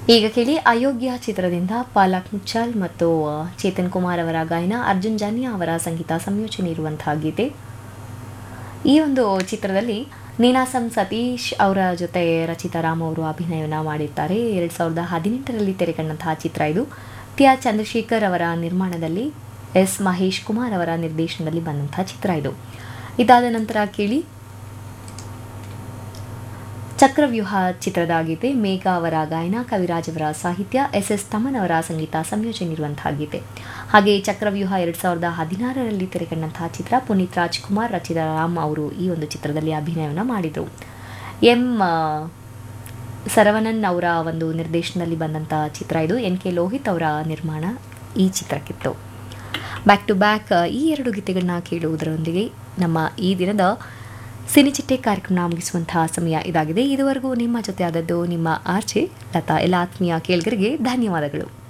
ಈಗ ಕೇಳಿ ಅಯೋಗ್ಯ ಚಿತ್ರದಿಂದ ಪಾಲಕ್ ಮುಚ್ಚಾಲ್ ಮತ್ತು ಆ, ಚೇತನ್ ಕುಮಾರ್ ಅವರ ಗಾಯನ ಅರ್ಜುನ್ ಜಾನಿಯಾ ಅವರ ಸಂಗೀತ ಸಂಯೋಜನೆ ಇರುವಂತಹ ಗೀತೆ ಈ ಒಂದು ಚಿತ್ರದಲ್ಲಿ ನೀನಾಸಂ ಸತೀಶ್ ಅವರ ಜೊತೆ ರಚಿತಾ ರಾಮ್ ಅವರು ಅಭಿನಯನ ಮಾಡಿದ್ದಾರೆ ಎರಡು ಸಾವಿರದ ಹದಿನೆಂಟರಲ್ಲಿ ತೆರೆಕಂಡಂತಹ ಚಿತ್ರ ಇದು ತ್ಯಾ ಚಂದ್ರಶೇಖರ್ ಅವರ ನಿರ್ಮಾಣದಲ್ಲಿ ಎಸ್ ಮಹೇಶ್ ಕುಮಾರ್ ಅವರ ನಿರ್ದೇಶನದಲ್ಲಿ ಬಂದಂತಹ ಚಿತ್ರ ಇದು ಇದಾದ ನಂತರ ಕೇಳಿ ಚಕ್ರವ್ಯೂಹ ಚಿತ್ರದ ಗೀತೆ ಮೇಘ ಅವರ ಗಾಯನ ಕವಿರಾಜ್ ಅವರ ಸಾಹಿತ್ಯ ಎಸ್ ಎಸ್ ತಮನ್ ಅವರ ಸಂಗೀತ ಸಂಯೋಜನೆ ಇರುವಂತಹ ಗೀತೆ ಹಾಗೆ ಚಕ್ರವ್ಯೂಹ ಎರಡು ಸಾವಿರದ ಹದಿನಾರರಲ್ಲಿ ತೆರೆಕಂಡಂತಹ ಚಿತ್ರ ಪುನೀತ್ ರಾಜ್ಕುಮಾರ್ ರಚಿತಾ ರಾಮ್ ಅವರು ಈ ಒಂದು ಚಿತ್ರದಲ್ಲಿ ಅಭಿನಯವನ್ನು ಮಾಡಿದರು ಎಂ ಆ, ಸರವಣನ್ ಅವರ ಒಂದು ನಿರ್ದೇಶನದಲ್ಲಿ ಬಂದಂಥ ಚಿತ್ರ ಇದು ಎನ್ ಕೆ ಲೋಹಿತ್ ಅವರ ನಿರ್ಮಾಣ ಈ ಚಿತ್ರಕ್ಕಿತ್ತು ಬ್ಯಾಕ್ ಟು ಬ್ಯಾಕ್ ಈ ಎರಡು ಗೀತೆಗಳನ್ನ ಕೇಳುವುದರೊಂದಿಗೆ ನಮ್ಮ ಈ ದಿನದ ಸಿನಿಚಿಟ್ಟೆ ಕಾರ್ಯಕ್ರಮ ಮುಗಿಸುವಂತಹ ಸಮಯ ಇದಾಗಿದೆ ಇದುವರೆಗೂ ನಿಮ್ಮ ಜೊತೆ ಆದದ್ದು ನಿಮ್ಮ ಆರ್ಚೆ ಲತಾ ಎಲ್ಲ ಆತ್ಮೀಯ ಕೇಳಿಗರಿಗೆ ಧನ್ಯವಾದಗಳು